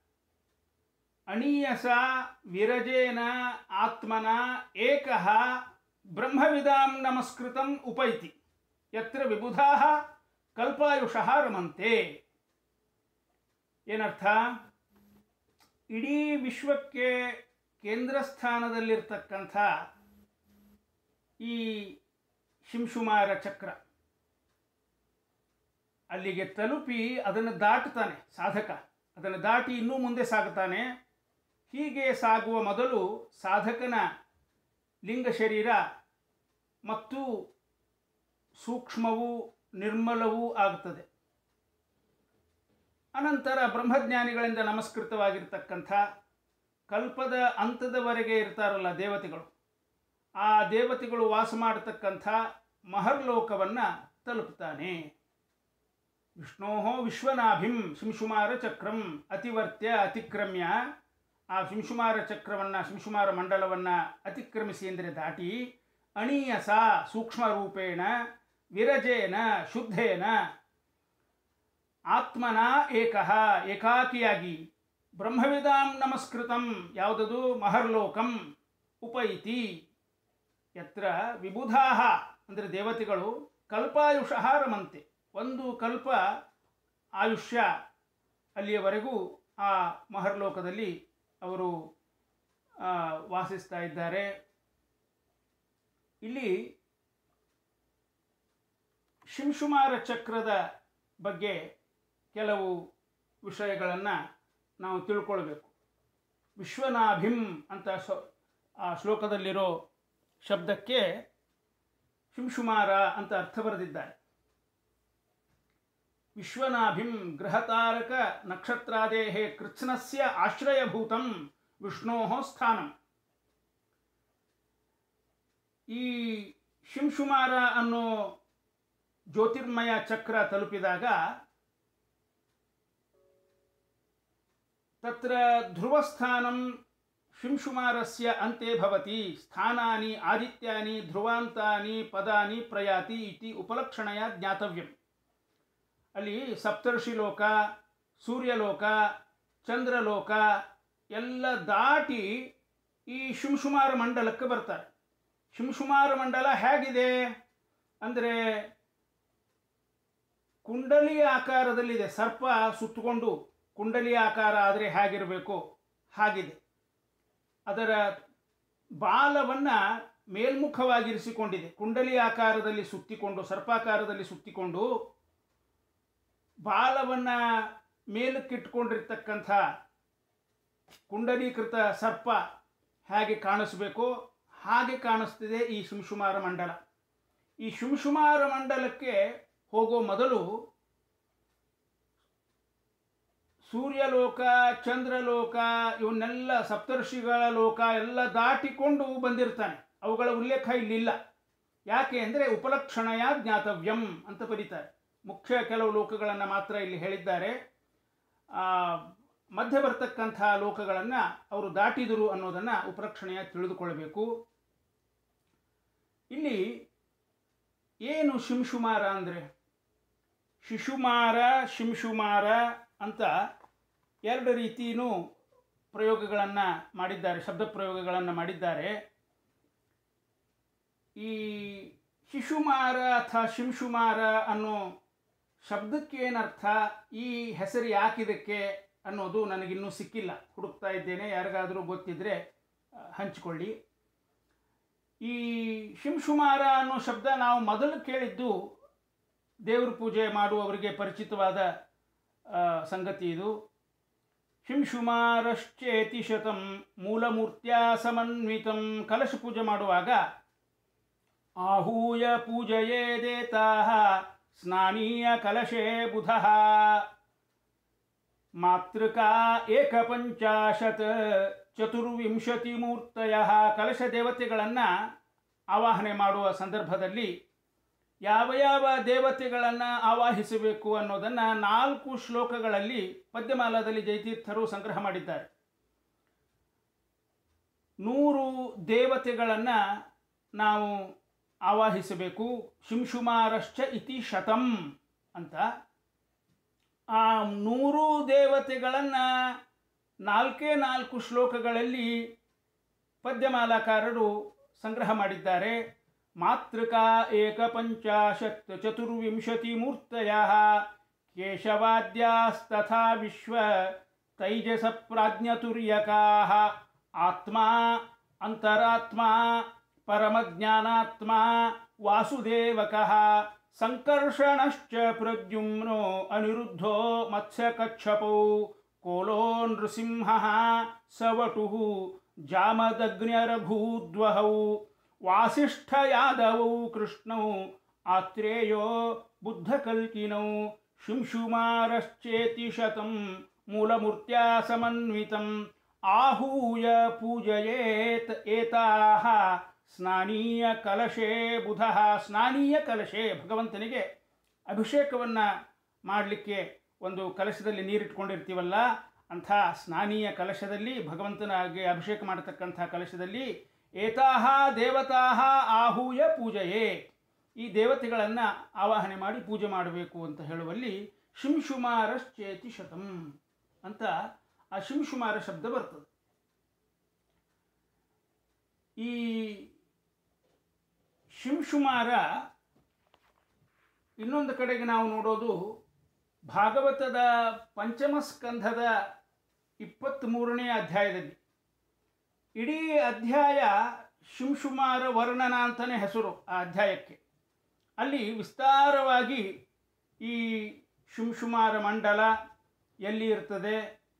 ಅಣೀಯಸ ವಿರಜೇನ ಆತ್ಮನ ಏಕಃ ಬ್ರಹ್ಮವಿದಾಂ ನಮಸ್ಕೃತಂ ಉಪೈತಿ ಯತ್ರ ವಿಬುಧಾಃ ಕಲ್ಪಾಯುಷಃ ರಮಂತೆ ಏನರ್ಥ ಇಡೀ ವಿಶ್ವಕ್ಕೆ ಕೇಂದ್ರ ಸ್ಥಾನದಲ್ಲಿರ್ತಕ್ಕಂಥ ಈ ಶಿಂಶುಮಾರ ಚಕ್ರ ಅಲ್ಲಿಗೆ ತಲುಪಿ ಅದನ್ನು ದಾಟುತ್ತಾನೆ ಸಾಧಕ ಅದನ್ನು ದಾಟಿ ಇನ್ನೂ ಮುಂದೆ ಸಾಗುತ್ತಾನೆ ಹೀಗೆ ಸಾಗುವ ಮೊದಲು ಸಾಧಕನ ಲಿಂಗ ಶರೀರ ಮತ್ತು ಸೂಕ್ಷ್ಮವೂ ನಿರ್ಮಲವೂ ಆಗುತ್ತದೆ ಅನಂತರ ಬ್ರಹ್ಮಜ್ಞಾನಿಗಳಿಂದ ನಮಸ್ಕೃತವಾಗಿರ್ತಕ್ಕಂಥ ಕಲ್ಪದ ಅಂತದವರೆಗೆ ಇರ್ತಾರಲ್ಲ ದೇವತೆಗಳು ಆ ದೇವತೆಗಳು ವಾಸ ಮಾಡತಕ್ಕಂಥ ಮಹರ್ಲೋಕವನ್ನು ತಲುಪುತ್ತಾನೆ ವಿಷ್ಣೋ ವಿಶ್ವನಾಭಿಂ ಶಿಂಶುಮಾರ ಚಕ್ರಂ ಅತಿವರ್ತ್ಯ ಅತಿಕ್ರಮ್ಯ ಆ ಶಿಂಶುಮಾರ ಚಕ್ರವನ್ನು ಶಿಂಶುಮಾರ ಮಂಡಲವನ್ನು ಅತಿಕ್ರಮಿಸಿ ಅಂದರೆ ದಾಟಿ ಅಣೀಯಸ ಸೂಕ್ಷ್ಮ ರೂಪೇಣ ವಿರಜೇನ ಶುದ್ಧೇನ ಆತ್ಮನ ಏಕಃ ಏಕಾಕಿಯಾಗಿ ಬ್ರಹ್ಮವಿದಾಂ ನಮಸ್ಕೃತಂ ಯಾವುದದು ಮಹರ್ಲೋಕಂ ಉಪೈತಿ ಯತ್ರ ವಿಬುಧಾ ಅಂದರೆ ದೇವತೆಗಳು ಕಲ್ಪಾಯುಷಃ ರಮಂತೆ ಒಂದು ಕಲ್ಪ ಆಯುಷ್ಯ ಅಲ್ಲಿಯವರೆಗೂ ಆ ಮಹರ್ಲೋಕದಲ್ಲಿ ಅವರು ಆ, ವಾಸಿಸ್ತಾ ಇದ್ದಾರೆ ಇಲ್ಲಿ ಶಿಂಶುಮಾರ ಚಕ್ರದ ಬಗ್ಗೆ ಕೆಲವು ವಿಷಯಗಳನ್ನು ನಾವು ತಿಳ್ಕೊಳ್ಬೇಕು ವಿಶ್ವನಾಭಿಂ ಅಂತ ಶ ಆ ಶ್ಲೋಕದಲ್ಲಿರೋ ಶಬ್ದಕ್ಕೆ ಶಿಂಶುಮಾರ ಅಂತ ಅರ್ಥ ಬರೆದಿದ್ದಾರೆ ವಿಶ್ವನಾಭಿಂ ಗೃಹತಾರಕ ನಕ್ಷತ್ರಾದೇಹೇ ಕೃತ್ಸ್ನಸ್ಯ ಆಶ್ರಯಭೂತಂ ವಿಷ್ಣೋ ಸ್ಥಾನಂ ಈ ಶಿಂಶುಮಾರ ಅನ್ನೋ ಜ್ಯೋತಿರ್ಮಯ ಚಕ್ರ ತಲುಪಿದಾಗ ತತ್ರ ಧ್ರುವಸ್ಥಾನಂ ಶಿಂಶುಮಾರಸ್ಯ ಅಂತೆ ಭವತಿ ಸ್ಥಾನಾನಿ ಆದಿತ್ಯಾನಿ ಧ್ರುವಾಂತಾನಿ ಪದಾನಿ ಪ್ರಯಾತಿ ಇತಿ ಉಪಲಕ್ಷಣಯ ಜ್ಞಾತವ್ಯಂ ಅಲ್ಲಿ ಸಪ್ತರ್ಷಿ ಲೋಕ ಸೂರ್ಯಲೋಕ ಚಂದ್ರಲೋಕ ಎಲ್ಲ ದಾಟಿ ಈ ಶಿಂಶುಮಾರ ಮಂಡಲಕ್ಕೆ ಬರ್ತಾರೆ ಶಿಂಶುಮಾರ ಮಂಡಲ ಹೇಗಿದೆ ಅಂದರೆ ಕುಂಡಲಿ ಆಕಾರದಲ್ಲಿದೆ ಸರ್ಪ ಸುತ್ತಕೊಂಡು ಕುಂಡಲಿ ಆಕಾರ ಆದರೆ ಹೇಗಿರಬೇಕು ಹಾಗಿದೆ ಅದರ ಬಾಲವನ್ನು ಮೇಲ್ಮುಖವಾಗಿರಿಸಿಕೊಂಡಿದೆ ಕುಂಡಲಿ ಆಕಾರದಲ್ಲಿ ಸುತ್ತಿಕೊಂಡು ಸರ್ಪಾಕಾರದಲ್ಲಿ ಸುತ್ತಿಕೊಂಡು ಬಾಲವನ್ನು ಮೇಲಕ್ಕಿಟ್ಕೊಂಡಿರ್ತಕ್ಕಂಥ ಕುಂಡಲೀಕೃತ ಸರ್ಪ ಹೇಗೆ ಕಾಣಿಸ್ಬೇಕೋ ಹಾಗೆ ಕಾಣಿಸ್ತಿದೆ ಈ ಶಿಂಶುಮಾರ ಮಂಡಲ ಈ ಶಿಂಶುಮಾರ ಮಂಡಲಕ್ಕೆ ಹೋಗೋ ಮೊದಲು ಸೂರ್ಯಲೋಕ ಚಂದ್ರಲೋಕ ಇವನ್ನೆಲ್ಲ ಸಪ್ತರ್ಷಿಗಳ ಲೋಕ ಎಲ್ಲ ದಾಟಿಕೊಂಡು ಬಂದಿರ್ತಾನೆ ಅವುಗಳ ಉಲ್ಲೇಖ ಇಲ್ಲಿಲ್ಲ ಯಾಕೆ ಅಂದರೆ ಉಪಲಕ್ಷಣಯ ಜ್ಞಾತವ್ಯಂ ಅಂತ ಬರೀತಾರೆ ಮುಖ್ಯ ಕೆಲವು ಲೋಕಗಳನ್ನು ಮಾತ್ರ ಇಲ್ಲಿ ಹೇಳಿದ್ದಾರೆ ಆ, ಮಧ್ಯ ಬರ್ತಕ್ಕಂಥ ಲೋಕಗಳನ್ನು ಅವರು ದಾಟಿದರು ಅನ್ನೋದನ್ನು ಉಪಲಕ್ಷಣೆಯ ತಿಳಿದುಕೊಳ್ಬೇಕು ಇಲ್ಲಿ ಏನು ಶಿಂಶುಮಾರ ಅಂದರೆ ಶಿಶುಮಾರ ಶಿಂಶುಮಾರ ಅಂತ ಎರಡು ರೀತಿಯೂ ಪ್ರಯೋಗಗಳನ್ನು ಮಾಡಿದ್ದಾರೆ ಶಬ್ದ ಪ್ರಯೋಗಗಳನ್ನು ಮಾಡಿದ್ದಾರೆ ಈ ಶಿಶುಮಾರ ಅಥವಾ ಶಿಂಶುಮಾರ ಅನ್ನೋ ಶಬ್ದಕ್ಕೆ ಏನರ್ಥ ಈ ಹೆಸರು ಯಾಕಿದಕ್ಕೆ ಅನ್ನೋದು ನನಗಿನ್ನೂ ಸಿಕ್ಕಿಲ್ಲ ಹುಡುಕ್ತಾ ಇದ್ದೇನೆ ಯಾರಿಗಾದರೂ ಗೊತ್ತಿದ್ದರೆ ಆ, ಹಂಚಿಕೊಳ್ಳಿ ಈ ಶಿಂಶುಮಾರ ಅನ್ನೋ ಶಬ್ದ ನಾವು ಮೊದಲು ಕೇಳಿದ್ದು ದೇವ್ರ ಪೂಜೆ ಮಾಡುವವರಿಗೆ ಪರಿಚಿತವಾದ ಆ, ಸಂಗತಿ ಇದು ಶಿಂಶುಮಾರಶ್ಚೇತಿ ಶತಂ ಮೂಲಮೂರ್ತ್ಯ ಸಮನ್ವಿತಂ ಕಲಶ ಪೂಜೆ ಮಾಡುವಾಗ आहूय पूजयेदेताः स्नानीय कलशे बुधः ಮಾತೃಕಾ ಏಕಪಂಚಾಶತ್ ಚತುರ್ವಿಂಶತಿಮೂರ್ತಯ ಕಲಶ ದೇವತೆಗಳನ್ನು ಆವಾಹನೆ ಮಾಡುವ ಸಂದರ್ಭದಲ್ಲಿ ಯಾವ ಯಾವ ದೇವತೆಗಳನ್ನು ಆವಾಹಿಸಬೇಕು ಅನ್ನೋದನ್ನು ನಾಲ್ಕು ಶ್ಲೋಕಗಳಲ್ಲಿ ಪದ್ಯಮಾಲಾದಲ್ಲಿ ಜಯತೀರ್ಥರು ಸಂಗ್ರಹ ಮಾಡಿದ್ದಾರೆ ನೂರು ದೇವತೆಗಳನ್ನು ನಾವು ಆವಾಹಿಸಬೇಕು ಶಿಂಶುಮಾರಶ್ಚ ಇತಿ ಶತಂ ಅಂತ ಆ ನೂರು ದೇವತೆಗಳನ್ನು ನಾಲ್ಕೇ ನಾಲ್ಕು ಶ್ಲೋಕಗಳಲ್ಲಿ ಪದ್ಯಮಾಲಾಕಾರರು ಸಂಗ್ರಹ ಮಾಡಿದ್ದಾರೆ ಮಾತೃಕಾ ಏಕಪಂಚಾಶತ್ ಚತುರ್ವಿಂಶತಿ ಮೂರ್ತಯ ಕೇಶವಾದ್ಯಾಸ್ತಥಾ ವಿಶ್ವ ತೈಜಸ ಪ್ರಾಜ್ಞತುರ್ಯಕಾ ಆತ್ಮ ಅಂತರಾತ್ಮ ಪರಮಜ್ಞಾನಾತ್ಮ ವಾಸುದೇವಕಃ ಸಂಕರ್ಷಣಶ್ಚ ಪ್ರದ್ಯುಮ್ನೋ ಅನಿರುದ್ಧೋ ಮತ್ಸ್ಯಕಚ್ಛಪೌ ಕೋಲೋ ನೃಸಿಂಹ ಸವಟು ಜಾಮದಗ್ನ್ಯರಭೂದ್ವಹೌ ವಾಸಿಷ್ಠಯಾದವೌ ಕೃಷ್ಣೌ ಆತ್ರೇಯೋ ಬುದ್ಧಕಲ್ಕಿನೌ ಶಿಂಶುಮಾರಶ್ಚೇತಿ ಶತಂ ಮೂಲಮೂರ್ತ್ಯಾ ಸಮನ್ವಿತಂ आहूय पूजयेत् एताः ಸ್ನಾನೀಯ ಕಲಶೇ ಬುಧ ಸ್ನಾನೀಯ ಕಲಶೆ ಭಗವಂತನಿಗೆ ಅಭಿಷೇಕವನ್ನು ಮಾಡಲಿಕ್ಕೆ ಒಂದು ಕಲಶದಲ್ಲಿ ನೀರಿಟ್ಕೊಂಡಿರ್ತೀವಲ್ಲ ಅಂಥ ಸ್ನಾನೀಯ ಕಲಶದಲ್ಲಿ ಭಗವಂತನಿಗೆ ಅಭಿಷೇಕ ಮಾಡತಕ್ಕಂಥ ಕಲಶದಲ್ಲಿ ಏತಾಹ ದೇವತಾಹ ಆಹೂಯ ಪೂಜೆಯೇ ಈ ದೇವತೆಗಳನ್ನು ಆವಾಹನೆ ಮಾಡಿ ಪೂಜೆ ಮಾಡಬೇಕು ಅಂತ ಹೇಳುವಲ್ಲಿ ಶಿಂಶುಮಾರಶ್ಚೇತಿ ಶತಂ ಅಂತ ಆ ಶಿಂಶುಮಾರ ಶಬ್ದ ಬರ್ತದೆ ಈ ಶಿಂಶುಮಾರ ಇನ್ನೊಂದು ಕಡೆಗೆ ನಾವು ನೋಡೋದು ಭಾಗವತದ ಪಂಚಮ ಸ್ಕಂಧದ ಇಪ್ಪತ್ತ್ಮೂರನೇ ಅಧ್ಯಾಯದಲ್ಲಿ ಇಡೀ ಅಧ್ಯಾಯ ಶಿಂಶುಮಾರ ವರ್ಣನ ಅಂತಲೇ ಹೆಸರು ಆ ಅಧ್ಯಾಯಕ್ಕೆ ಅಲ್ಲಿ ವಿಸ್ತಾರವಾಗಿ ಈ ಶಿಂಶುಮಾರ ಮಂಡಲ ಎಲ್ಲಿ ಇರ್ತದೆ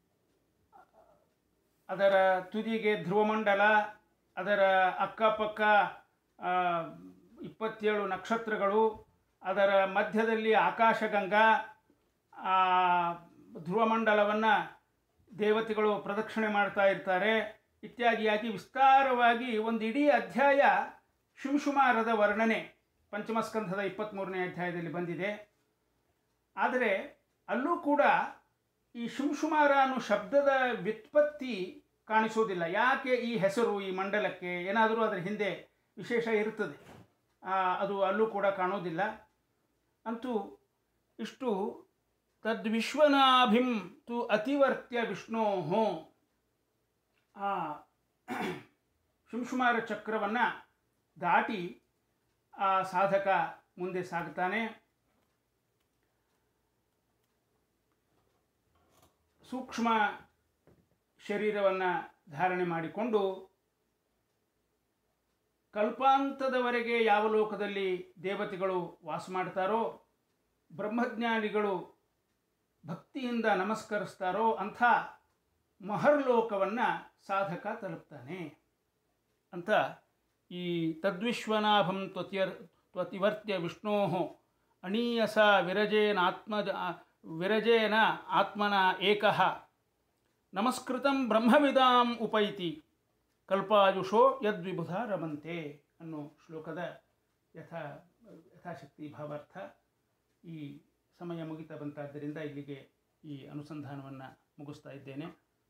ಅದರ ತುದಿಗೆ ಧ್ರುವಮಂಡಲ ಅದರ ಅಕ್ಕಪಕ್ಕ ಆ, ಇಪ್ಪತ್ತೇಳು ನಕ್ಷತ್ರಗಳು ಅದರ ಮಧ್ಯದಲ್ಲಿ ಆಕಾಶಗಂಗಾ ಆ ಧ್ರುವಮಂಡಲವನ್ನು ದೇವತೆಗಳು ಪ್ರದಕ್ಷಿಣೆ ಮಾಡ್ತಾ ಇರ್ತಾರೆ ಇತ್ಯಾದಿಯಾಗಿ ವಿಸ್ತಾರವಾಗಿ ಒಂದು ಇಡೀ ಅಧ್ಯಾಯ ಶಿಂಶುಮಾರದ ವರ್ಣನೆ ಪಂಚಮಸ್ಕಂಧದ ಇಪ್ಪತ್ತ್ಮೂರನೇ ಅಧ್ಯಾಯದಲ್ಲಿ ಬಂದಿದೆ ಆದರೆ ಅಲ್ಲೂ ಕೂಡ ಈ ಶಿಂಶುಮಾರ ಅನ್ನೋ ಶಬ್ದದ ವ್ಯುತ್ಪತ್ತಿ ಕಾಣಿಸೋದಿಲ್ಲ ಯಾಕೆ ಈ ಹೆಸರು ಈ ಮಂಡಲಕ್ಕೆ ಏನಾದರೂ ಅದರ ಹಿಂದೆ ವಿಶೇಷ ಇರ್ತದೆ ಆ, ಅದು ಅಲ್ಲೂ ಕೂಡ ಕಾಣೋದಿಲ್ಲ ಅಂತೂ ಇಷ್ಟು ತದ್ವಿಶ್ವನಾಭಿಂ ತು ಅತಿವರ್ತ್ಯ ವಿಷ್ಣೋ ಆ ಶಿಂಶುಮಾರ ಚಕ್ರವನ್ನು ದಾಟಿ ಆ ಸಾಧಕ ಮುಂದೆ ಸಾಗ್ತಾನೆ ಸೂಕ್ಷ್ಮ ಶರೀರವನ್ನು ಧಾರಣೆ ಮಾಡಿಕೊಂಡು ಕಲ್ಪಾಂತದವರೆಗೆ ಯಾವ ಲೋಕದಲ್ಲಿ ದೇವತೆಗಳು ವಾಸ ಮಾಡ್ತಾರೋ ಬ್ರಹ್ಮಜ್ಞಾನಿಗಳು ಭಕ್ತಿಯಿಂದ ನಮಸ್ಕರಿಸ್ತಾರೋ ಅಂಥ ಮಹರ್ಲೋಕವನ್ನು ಸಾಧಕ ತಲುಪ್ತಾನೆ ಅಂತ ಈ ತದ್ವಿಶ್ವನಾಭಂ ತ್ವತಿಯರ್ ತ್ವತಿವರ್ತ್ಯ ವಿಷ್ಣೋ ಅಣೀಯಸ ವಿರಜೇನಾತ್ಮ ವಿರಜೇನ ಆತ್ಮನ ಏಕಃ ನಮಸ್ಕೃತಂ ಬ್ರಹ್ಮವಿದಾಂ ಉಪೈತಿ ಕಲ್ಪಾಯುಷೋ ಯದ್ವಿಬುಧ ರಮಂತೆ ಅನ್ನೋ ಶ್ಲೋಕದ ಯಥಾ ಯಥಾಶಕ್ತಿ ಭಾವಾರ್ಥ ಈ ಸಮಯ ಮುಗಿತಾ ಬಂತಾದ್ದರಿಂದ ಇಲ್ಲಿಗೆ ಈ ಅನುಸಂಧಾನವನ್ನು ಮುಗಿಸ್ತಾ ಇದ್ದೇನೆ